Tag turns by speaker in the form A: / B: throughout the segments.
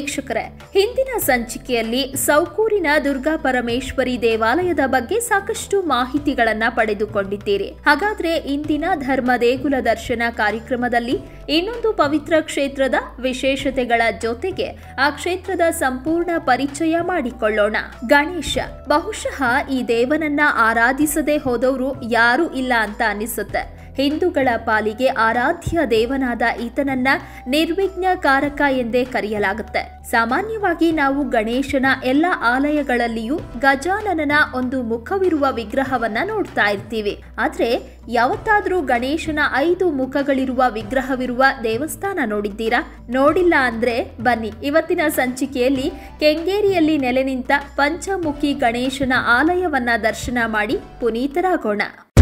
A: ವೀಕ್ಷಕರೇ ಹಿಂದಿನ ಸಂಚಿಕೆಯಲ್ಲಿ ಸೌಕೂರಿನ ದುರ್ಗಾ ಪರಮೇಶ್ವರಿ ದೇವಾಲಯದ ಬಗ್ಗೆ ಸಾಕಷ್ಟು ಮಾಹಿತಿಗಳನ್ನ ಪಡೆದುಕೊಂಡಿದ್ದೀರಿ ಹಾಗಾದ್ರೆ ಇಂದಿನ ಧರ್ಮ ದೇಗುಲ ದರ್ಶನ ಕಾರ್ಯಕ್ರಮದಲ್ಲಿ ಇನ್ನೊಂದು ಪವಿತ್ರ ಕ್ಷೇತ್ರದ ವಿಶೇಷತೆಗಳ ಜೊತೆಗೆ ಆ ಕ್ಷೇತ್ರದ ಸಂಪೂರ್ಣ ಪರಿಚಯ ಮಾಡಿಕೊಳ್ಳೋಣ ಗಣೇಶ ಬಹುಶಃ ಈ ದೇವನನ್ನ ಆರಾಧಿಸದೆ ಹೋದವರು ಯಾರೂ ಇಲ್ಲ ಅಂತ ಅನಿಸುತ್ತೆ ಹಿಂದೂಗಳ ಪಾಲಿಗೆ ಆರಾಧ್ಯ ದೇವನಾದ ಈತನನ್ನ ನಿರ್ವಿಘ್ನಕಾರಕ ಎಂದೇ ಕರೆಯಲಾಗುತ್ತೆ ಸಾಮಾನ್ಯವಾಗಿ ನಾವು ಗಣೇಶನ ಎಲ್ಲ ಆಲಯಗಳಲ್ಲಿಯೂ ಗಜಾನನನ ಒಂದು ಮುಖವಿರುವ ವಿಗ್ರಹವನ್ನ ನೋಡ್ತಾ ಇರ್ತೀವಿ ಆದ್ರೆ ಯಾವತ್ತಾದ್ರೂ ಗಣೇಶನ ಐದು ಮುಖಗಳಿರುವ ವಿಗ್ರಹವಿರುವ ದೇವಸ್ಥಾನ ನೋಡಿದ್ದೀರಾ ನೋಡಿಲ್ಲ ಅಂದ್ರೆ ಬನ್ನಿ ಇವತ್ತಿನ ಸಂಚಿಕೆಯಲ್ಲಿ ಕೆಂಗೇರಿಯಲ್ಲಿ ನೆಲೆ ನಿಂತ ಪಂಚಮುಖಿ ಗಣೇಶನ ಆಲಯವನ್ನ ದರ್ಶನ ಮಾಡಿ ಪುನೀತರಾಗೋಣ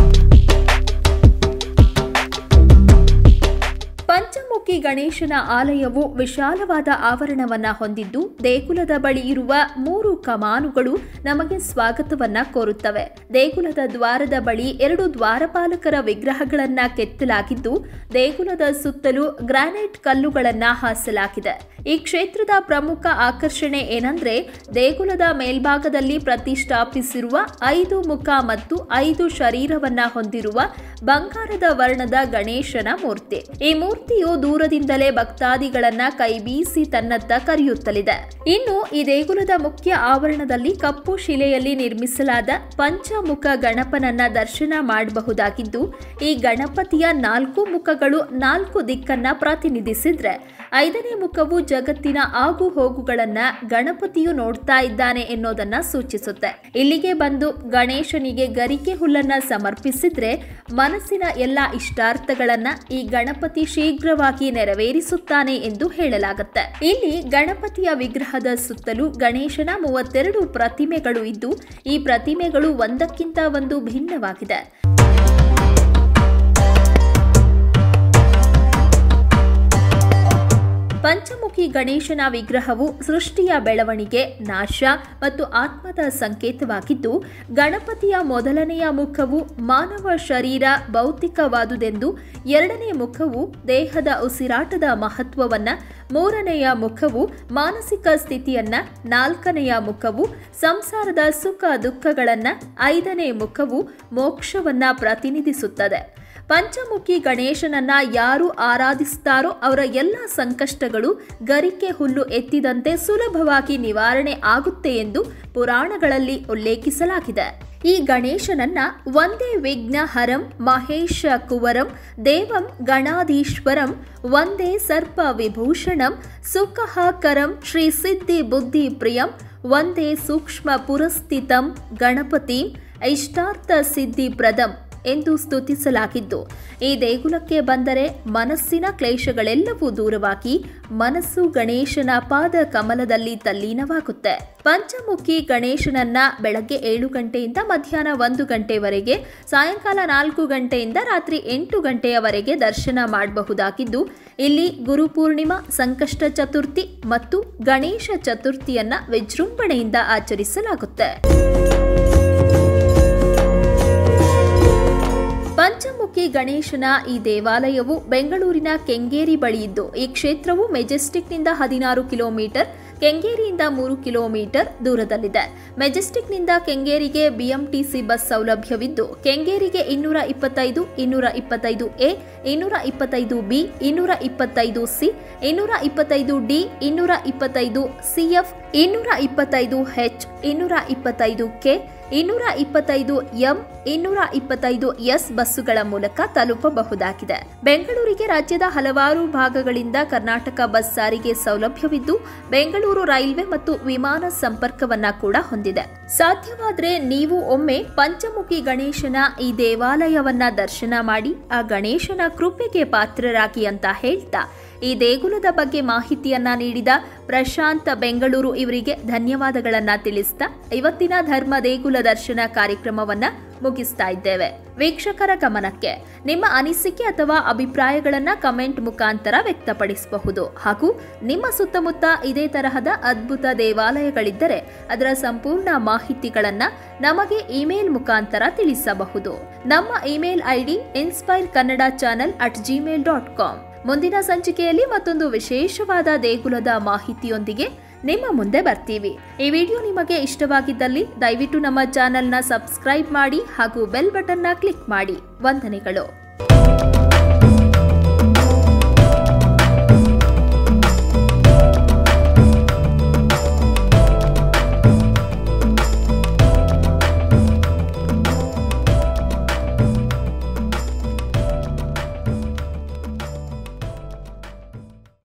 A: ಪಂಚಮುಖಿ ಗಣೇಶನ ಆಲಯವು ವಿಶಾಲವಾದ ಆವರಣವನ್ನ ಹೊಂದಿದ್ದು ದೇಗುಲದ ಬಳಿ ಇರುವ ಮೂರು ಕಮಾನುಗಳು ನಮಗೆ ಸ್ವಾಗತವನ್ನ ಕೋರುತ್ತವೆ ದೇಗುಲದ ದ್ವಾರದ ಬಳಿ ಎರಡು ದ್ವಾರಪಾಲಕರ ವಿಗ್ರಹಗಳನ್ನ ಕೆತ್ತಲಾಗಿದ್ದು ದೇಗುಲದ ಸುತ್ತಲೂ ಗ್ರಾನೈಟ್ ಕಲ್ಲುಗಳನ್ನ ಹಾಸಲಾಗಿದೆ ಈ ಕ್ಷೇತ್ರದ ಪ್ರಮುಖ ಆಕರ್ಷಣೆ ಏನಂದ್ರೆ ದೇಗುಲದ ಮೇಲ್ಭಾಗದಲ್ಲಿ ಪ್ರತಿಷ್ಠಾಪಿಸಿರುವ ಐದು ಮುಖ ಮತ್ತು ಐದು ಶರೀರವನ್ನ ಹೊಂದಿರುವ ಬಂಗಾರದ ವರ್ಣದ ಗಣೇಶನ ಮೂರ್ತಿ ಈ ಮೂರ್ತಿಯು ದೂರದಿಂದಲೇ ಭಕ್ತಾದಿಗಳನ್ನ ಕೈಬೀಸಿ ತನ್ನತ್ತ ಕರೆಯುತ್ತಲಿದೆ ಇನ್ನು ಈ ದೇಗುಲದ ಮುಖ್ಯ ಆವರಣದಲ್ಲಿ ಕಪ್ಪು ಶಿಲೆಯಲ್ಲಿ ನಿರ್ಮಿಸಲಾದ ಪಂಚಮುಖ ಗಣಪನನ್ನ ದರ್ಶನ ಮಾಡಬಹುದಾಗಿದ್ದು ಈ ಗಣಪತಿಯ ನಾಲ್ಕು ಮುಖಗಳು ನಾಲ್ಕು ದಿಕ್ಕನ್ನ ಪ್ರತಿನಿಧಿಸಿದ್ರೆ ಐದನೇ ಮುಖವು ಜಗತ್ತಿನ ಆಗು ಹೋಗುಗಳನ್ನ ಗಣಪತಿಯು ನೋಡ್ತಾ ಇದ್ದಾನೆ ಎನ್ನೋದನ್ನ ಸೂಚಿಸುತ್ತೆ ಇಲ್ಲಿಗೆ ಬಂದು ಗಣೇಶನಿಗೆ ಗರಿಕೆ ಹುಲ್ಲನ್ನ ಸಮರ್ಪಿಸಿದ್ರೆ ಮನಸ್ಸಿನ ಎಲ್ಲ ಇಷ್ಟಾರ್ಥಗಳನ್ನ ಈ ಗಣಪತಿ ಶೀಘ್ರವಾಗಿ ನೆರವೇರಿಸುತ್ತಾನೆ ಎಂದು ಹೇಳಲಾಗುತ್ತೆ ಇಲ್ಲಿ ಗಣಪತಿಯ ವಿಗ್ರಹದ ಸುತ್ತಲೂ ಗಣೇಶನ ಮೂವತ್ತೆರಡು ಪ್ರತಿಮೆಗಳು ಇದ್ದು ಈ ಪ್ರತಿಮೆಗಳು ಒಂದಕ್ಕಿಂತ ಒಂದು ಭಿನ್ನವಾಗಿದೆ ಪಂಚಮುಖಿ ಗಣೇಶನ ವಿಗ್ರಹವು ಸೃಷ್ಟಿಯ ಬೆಳವಣಿಗೆ ನಾಶ ಮತ್ತು ಆತ್ಮದ ಸಂಕೇತವಾಗಿದ್ದು ಗಣಪತಿಯ ಮೊದಲನೆಯ ಮುಖವು ಮಾನವ ಶರೀರ ಭೌತಿಕವಾದುದೆಂದು ಎರಡನೇ ಮುಖವು ದೇಹದ ಉಸಿರಾಟದ ಮಹತ್ವವನ್ನ ಮೂರನೆಯ ಮುಖವು ಮಾನಸಿಕ ಸ್ಥಿತಿಯನ್ನ ನಾಲ್ಕನೆಯ ಮುಖವು ಸಂಸಾರದ ಸುಖ ದುಃಖಗಳನ್ನ ಐದನೇ ಮುಖವು ಮೋಕ್ಷವನ್ನ ಪ್ರತಿನಿಧಿಸುತ್ತದೆ ಪಂಚಮುಖಿ ಗಣೇಶನನ್ನ ಯಾರು ಆರಾಧಿಸ್ತಾರೋ ಅವರ ಎಲ್ಲ ಸಂಕಷ್ಟಗಳು ಗರಿಕೆ ಹುಲ್ಲು ಎತ್ತಿದಂತೆ ಸುಲಭವಾಗಿ ನಿವಾರಣೆ ಆಗುತ್ತೆ ಎಂದು ಪುರಾಣಗಳಲ್ಲಿ ಉಲ್ಲೇಖಿಸಲಾಗಿದೆ ಈ ಗಣೇಶನನ್ನ ಒಂದೇ ವಿಘ್ನ ಹರಂ ಮಹೇಶ ಕುವರಂ ದೇವಂ ಗಣಾಧೀಶ್ವರಂ ಒಂದೇ ಸರ್ಪ ವಿಭೂಷಣಂ ಸುಖಹಾಕರಂ ಶ್ರೀ ಸಿದ್ಧಿ ಬುದ್ಧಿ ಪ್ರಿಯಂ ಒಂದೇ ಸೂಕ್ಷ್ಮ ಪುರಸ್ಥಿತಂ ಗಣಪತಿಂ ಇಷ್ಟಾರ್ಥ ಸಿದ್ಧಿ ಪ್ರದಂ ಎಂದು ಸ್ತುತಿಸಲಾಗಿದ್ದು ಈ ದೇಗುಲಕ್ಕೆ ಬಂದರೆ ಮನಸ್ಸಿನ ಕ್ಲೇಶಗಳೆಲ್ಲವೂ ದೂರವಾಗಿ ಮನಸ್ಸು ಗಣೇಶನ ಪಾದ ಕಮಲದಲ್ಲಿ ತಲ್ಲೀನವಾಗುತ್ತೆ ಪಂಚಮುಖಿ ಗಣೇಶನನ್ನ ಬೆಳಗ್ಗೆ ಏಳು ಗಂಟೆಯಿಂದ ಮಧ್ಯಾಹ್ನ ಒಂದು ಗಂಟೆವರೆಗೆ ಸಾಯಂಕಾಲ ನಾಲ್ಕು ಗಂಟೆಯಿಂದ ರಾತ್ರಿ ಎಂಟು ಗಂಟೆಯವರೆಗೆ ದರ್ಶನ ಮಾಡಬಹುದಾಗಿದ್ದು ಇಲ್ಲಿ ಗುರುಪೂರ್ಣಿಮಾ ಸಂಕಷ್ಟ ಚತುರ್ಥಿ ಮತ್ತು ಗಣೇಶ ಚತುರ್ಥಿಯನ್ನ ವಿಜೃಂಭಣೆಯಿಂದ ಆಚರಿಸಲಾಗುತ್ತೆ ಪಂಚಮುಖಿ ಗಣೇಶನ ಈ ದೇವಾಲಯವು ಬೆಂಗಳೂರಿನ ಕೆಂಗೇರಿ ಬಳಿ ಇದ್ದು ಈ ಕ್ಷೇತ್ರವು ಮೆಜೆಸ್ಟಿಕ್ನಿಂದ ಹದಿನಾರು ಕಿಲೋಮೀಟರ್ ಕೆಂಗೇರಿಯಿಂದ ಮೂರು ಕಿಲೋಮೀಟರ್ ದೂರದಲ್ಲಿದೆ ಮೆಜೆಸ್ಟಿಕ್ನಿಂದ ಕೆಂಗೇರಿಗೆ ಬಿಎಂಟಿಸಿ ಬಸ್ ಸೌಲಭ್ಯವಿದ್ದು ಕೆಂಗೇರಿಗೆ ಇನ್ನೂರ ಇಪ್ಪತ್ತೈದು ಇನ್ನೂರ ಇಪ್ಪತ್ತೈದು ಎ ಇನ್ನೂರ ಇಪ್ಪತ್ತೈದು ಬಿ ಇನ್ನೂರ ಇಪ್ಪತ್ತೈದು ಸಿ ಇನ್ನೂರ ಇಪ್ಪತ್ತೈದು ಡಿ ಇನ್ನೂರ ಇಪ್ಪತ್ತೈದು ಸಿಎಫ್ ಇನ್ನೂರ ಇಪ್ಪತ್ತೈದು ಹೆಚ್ ಇನ್ನೂರ ಇಪ್ಪತ್ತೈದು ಕೆ ಇನ್ನೂರ ಇಪ್ಪತ್ತೈದು ಎಂ ಇನ್ನೂರ ಇಪ್ಪತ್ತೈದು ಎಸ್ ಬಸ್ಸುಗಳ ಮೂಲಕ ತಲುಪಬಹುದಾಗಿದೆ ಬೆಂಗಳೂರಿಗೆ ರಾಜ್ಯದ ಹಲವಾರು ಭಾಗಗಳಿಂದ ಕರ್ನಾಟಕ ಬಸ್ ಸಾರಿಗೆ ಸೌಲಭ್ಯವಿದ್ದು ಬೆಂಗಳೂರು ರೈಲ್ವೆ ಮತ್ತು ವಿಮಾನ ಸಂಪರ್ಕವನ್ನ ಕೂಡ ಹೊಂದಿದೆ ಸಾಧ್ಯವಾದ್ರೆ ನೀವು ಒಮ್ಮೆ ಪಂಚಮುಖಿ ಗಣೇಶನ ಈ ದೇವಾಲಯವನ್ನ ದರ್ಶನ ಮಾಡಿ ಆ ಗಣೇಶನ ಕೃಪೆಗೆ ಪಾತ್ರರಾಗಿ ಅಂತ ಹೇಳ್ತಾ ಈ ದೇಗುಲದ ಬಗ್ಗೆ ಮಾಹಿತಿಯನ್ನ ನೀಡಿದ ಪ್ರಶಾಂತ್ ಬೆಂಗಳೂರು ಇವರಿಗೆ ಧನ್ಯವಾದಗಳನ್ನ ತಿಳಿಸ್ತಾ ಇವತ್ತಿನ ಧರ್ಮ ದೇಗುಲ ದರ್ಶನ ಕಾರ್ಯಕ್ರಮವನ್ನ ಮುಗಿಸ್ತಾ ಇದ್ದೇವೆ ವೀಕ್ಷಕರ ಗಮನಕ್ಕೆ ನಿಮ್ಮ ಅನಿಸಿಕೆ ಅಥವಾ ಅಭಿಪ್ರಾಯಗಳನ್ನ ಕಮೆಂಟ್ ಮುಖಾಂತರ ವ್ಯಕ್ತಪಡಿಸಬಹುದು ಹಾಗೂ ನಿಮ್ಮ ಸುತ್ತಮುತ್ತ ಇದೇ ತರಹದ ಅದ್ಭುತ ದೇವಾಲಯಗಳಿದ್ದರೆ ಅದರ ಸಂಪೂರ್ಣ ಮಾಹಿತಿಗಳನ್ನ ನಮಗೆ ಇಮೇಲ್ ಮುಖಾಂತರ ತಿಳಿಸಬಹುದು ನಮ್ಮ email ID inspire Kannada channel at Gmail dot com ಮುಂದಿನ ಸಂಚಿಕೆಯಲ್ಲಿ ಮತ್ತೊಂದು ವಿಶೇಷವಾದ ದೇಗುಲದ ಮಾಹಿತಿಯೊಂದಿಗೆ ನಿಮ್ಮ ಮುಂದೆ ಬರ್ತೀವಿ ಈ ವಿಡಿಯೋ ನಿಮಗೆ ಇಷ್ಟವಾಗಿದ್ದಲ್ಲಿ ದಯವಿಟ್ಟು ನಮ್ಮ ಚಾನೆಲ್ನ ಸಬ್ಸ್ಕ್ರೈಬ್ ಮಾಡಿ ಹಾಗೂ ಬೆಲ್ ಬಟನ್ನ ಕ್ಲಿಕ್ ಮಾಡಿ ವಂದನೆಗಳು